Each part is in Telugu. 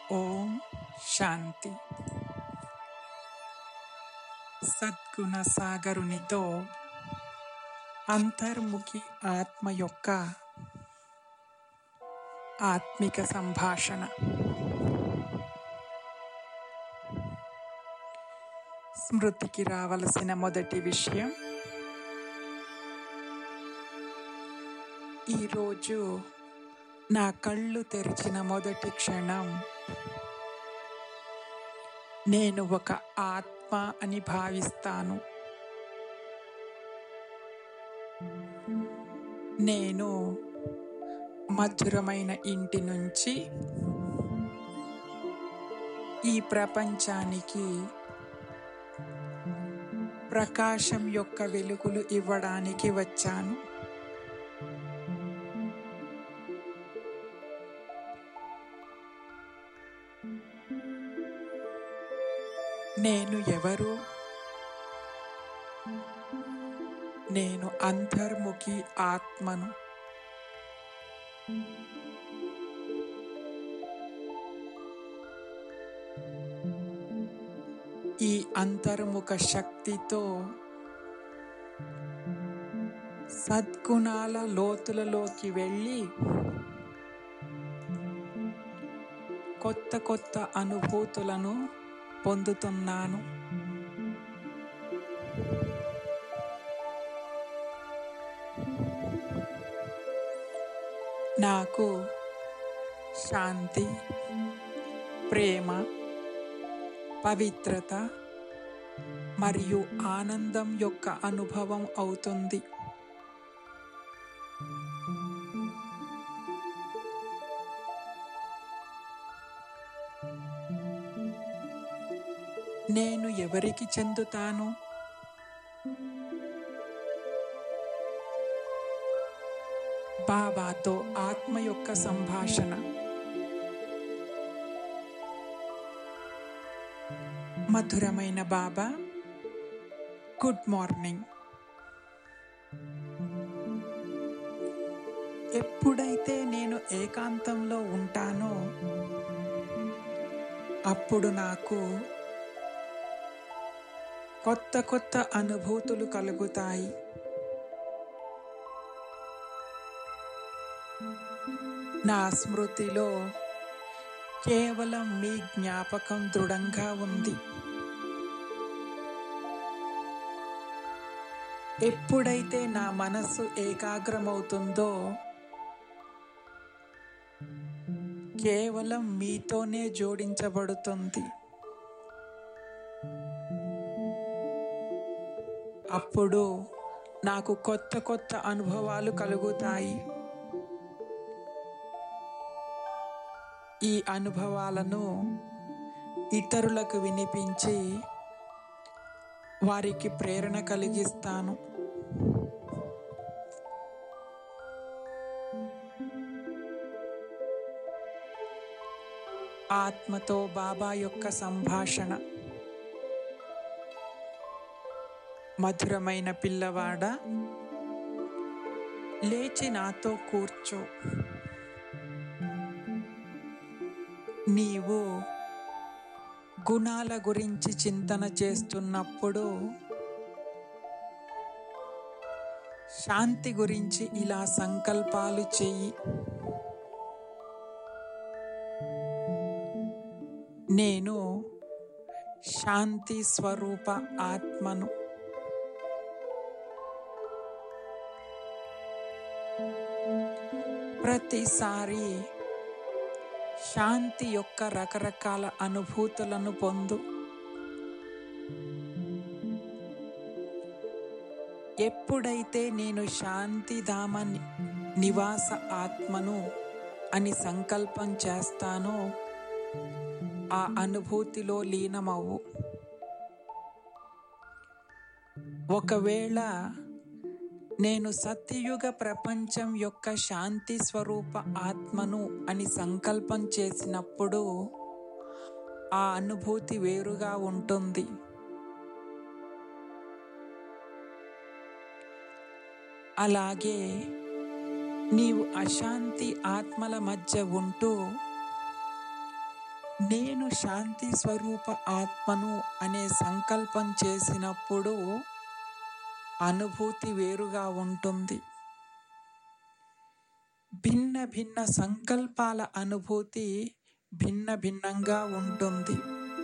ఓం శాంతి సద్గుణ సాగరునితో అంతర్ముఖి ఆత్మ యొక్క ఆత్మిక సంభాషణ స్మృతికి రావలసిన మొదటి విషయం ఈరోజు నా కళ్ళు తెరిచిన మొదటి క్షణం నేను ఒక ఆత్మ అని భావిస్తాను నేను మధురమైన ఇంటి నుంచి ఈ ప్రపంచానికి ప్రకాశం యొక్క వెలుగులు ఇవ్వడానికి వచ్చాను నేను ఎవరు నేను అంతర్ముఖి ఆత్మను ఈ అంతర్ముఖ శక్తితో సద్గుణాల లోతులలోకి వెళ్ళి కొత్త కొత్త అనుభూతులను పొందుతున్నాను నాకు శాంతి ప్రేమ పవిత్రత మరియు ఆనందం యొక్క అనుభవం అవుతుంది నేను ఎవరికి చెందుతాను బాబాతో ఆత్మ యొక్క సంభాషణ మధురమైన బాబా గుడ్ మార్నింగ్ ఎప్పుడైతే నేను ఏకాంతంలో ఉంటానో అప్పుడు నాకు కొత్త కొత్త అనుభూతులు కలుగుతాయి నా స్మృతిలో కేవలం మీ జ్ఞాపకం దృఢంగా ఉంది ఎప్పుడైతే నా మనస్సు ఏకాగ్రమవుతుందో కేవలం మీతోనే జోడించబడుతుంది అప్పుడు నాకు కొత్త కొత్త అనుభవాలు కలుగుతాయి ఈ అనుభవాలను ఇతరులకు వినిపించి వారికి ప్రేరణ కలిగిస్తాను ఆత్మతో బాబా యొక్క సంభాషణ మధురమైన పిల్లవాడ లేచి నాతో కూర్చో నీవు గుణాల గురించి చింతన చేస్తున్నప్పుడు శాంతి గురించి ఇలా సంకల్పాలు చెయ్యి నేను శాంతి స్వరూప ఆత్మను ప్రతిసారి శాంతి యొక్క రకరకాల అనుభూతులను పొందు ఎప్పుడైతే నేను శాంతిధామ నివాస ఆత్మను అని సంకల్పం చేస్తానో ఆ అనుభూతిలో లీనమవు ఒకవేళ నేను సత్యయుగ ప్రపంచం యొక్క శాంతి స్వరూప ఆత్మను అని సంకల్పం చేసినప్పుడు ఆ అనుభూతి వేరుగా ఉంటుంది అలాగే నీవు అశాంతి ఆత్మల మధ్య ఉంటూ నేను శాంతి స్వరూప ఆత్మను అనే సంకల్పం చేసినప్పుడు అనుభూతి వేరుగా ఉంటుంది భిన్న భిన్న సంకల్పాల అనుభూతి భిన్న భిన్నంగా ఉంటుంది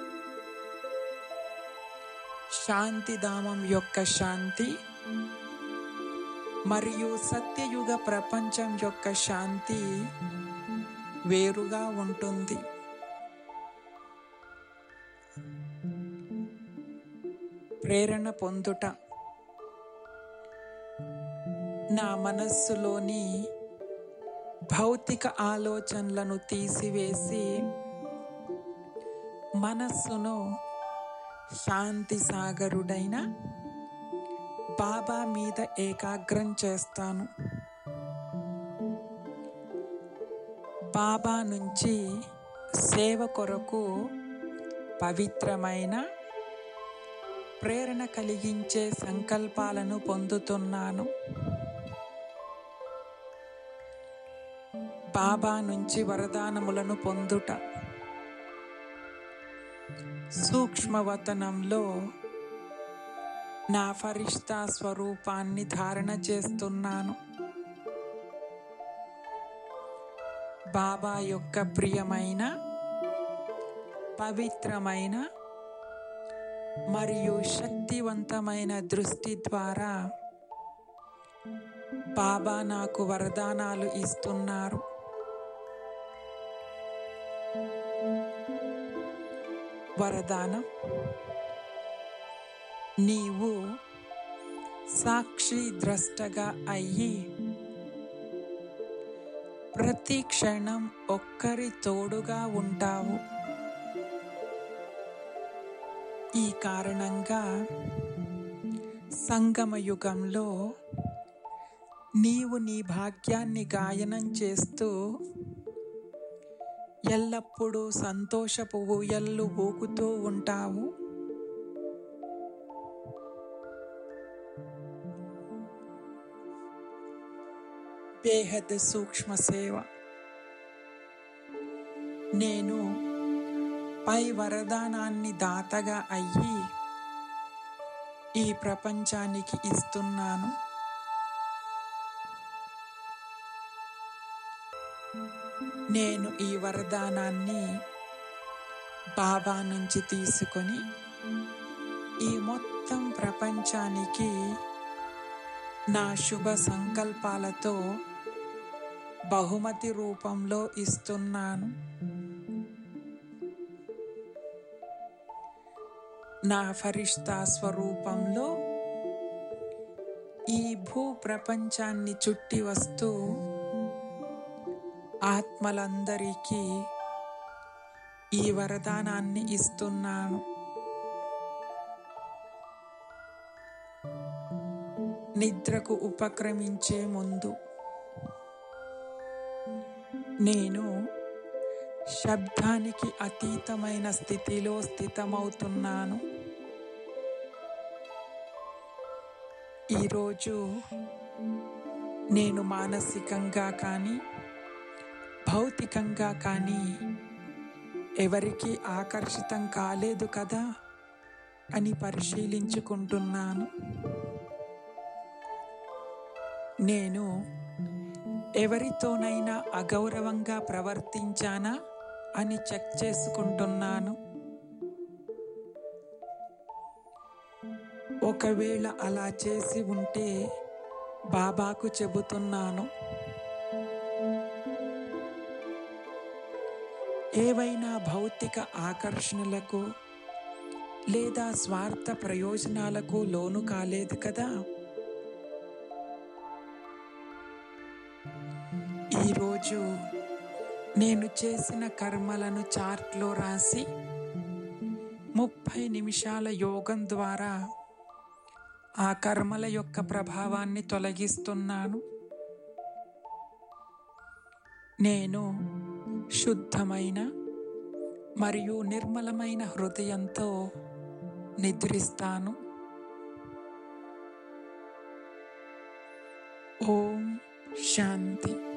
శాంతిధామం యొక్క శాంతి మరియు సత్యయుగ ప్రపంచం యొక్క శాంతి వేరుగా ఉంటుంది ప్రేరణ పొందుట నా మనస్సులోని భౌతిక ఆలోచనలను తీసివేసి మనస్సును శాంతి సాగరుడైన బాబా మీద ఏకాగ్రం చేస్తాను బాబా నుంచి సేవ కొరకు పవిత్రమైన ప్రేరణ కలిగించే సంకల్పాలను పొందుతున్నాను బాబా నుంచి వరదానములను పొందుట సూక్ష్మవతనంలో నా ఫరిష్తా స్వరూపాన్ని ధారణ చేస్తున్నాను బాబా యొక్క ప్రియమైన పవిత్రమైన మరియు శక్తివంతమైన దృష్టి ద్వారా బాబా నాకు వరదానాలు ఇస్తున్నారు వరదానం నీవు సాక్షి ద్రష్టగా అయ్యి ప్రతి క్షణం ఒక్కరి తోడుగా ఉంటావు ఈ కారణంగా సంగమ యుగంలో నీవు నీ భాగ్యాన్ని గాయనం చేస్తూ ఎల్లప్పుడూ సంతోషపు ఊయళ్ళు ఊగుతూ ఉంటావు బేహద్ సూక్ష్మ సేవ నేను పై వరదానాన్ని దాతగా అయ్యి ఈ ప్రపంచానికి ఇస్తున్నాను నేను ఈ వరదానాన్ని బాబా నుంచి తీసుకొని ఈ మొత్తం ప్రపంచానికి నా శుభ సంకల్పాలతో బహుమతి రూపంలో ఇస్తున్నాను నా ఫరిష్తా స్వరూపంలో ఈ భూ ప్రపంచాన్ని చుట్టి వస్తూ ఆత్మలందరికీ ఈ వరదానాన్ని ఇస్తున్నాను నిద్రకు ఉపక్రమించే ముందు నేను శబ్దానికి అతీతమైన స్థితిలో స్థితమవుతున్నాను ఈరోజు నేను మానసికంగా కానీ భౌతికంగా కానీ ఎవరికి ఆకర్షితం కాలేదు కదా అని పరిశీలించుకుంటున్నాను నేను ఎవరితోనైనా అగౌరవంగా ప్రవర్తించానా అని చెక్ చేసుకుంటున్నాను ఒకవేళ అలా చేసి ఉంటే బాబాకు చెబుతున్నాను ఏవైనా భౌతిక ఆకర్షణలకు లేదా స్వార్థ ప్రయోజనాలకు లోను కాలేదు కదా ఈరోజు నేను చేసిన కర్మలను చార్ట్లో రాసి ముప్పై నిమిషాల యోగం ద్వారా ఆ కర్మల యొక్క ప్రభావాన్ని తొలగిస్తున్నాను నేను శుద్ధమైన మరియు నిర్మలమైన హృదయంతో నిద్రిస్తాను ఓం శాంతి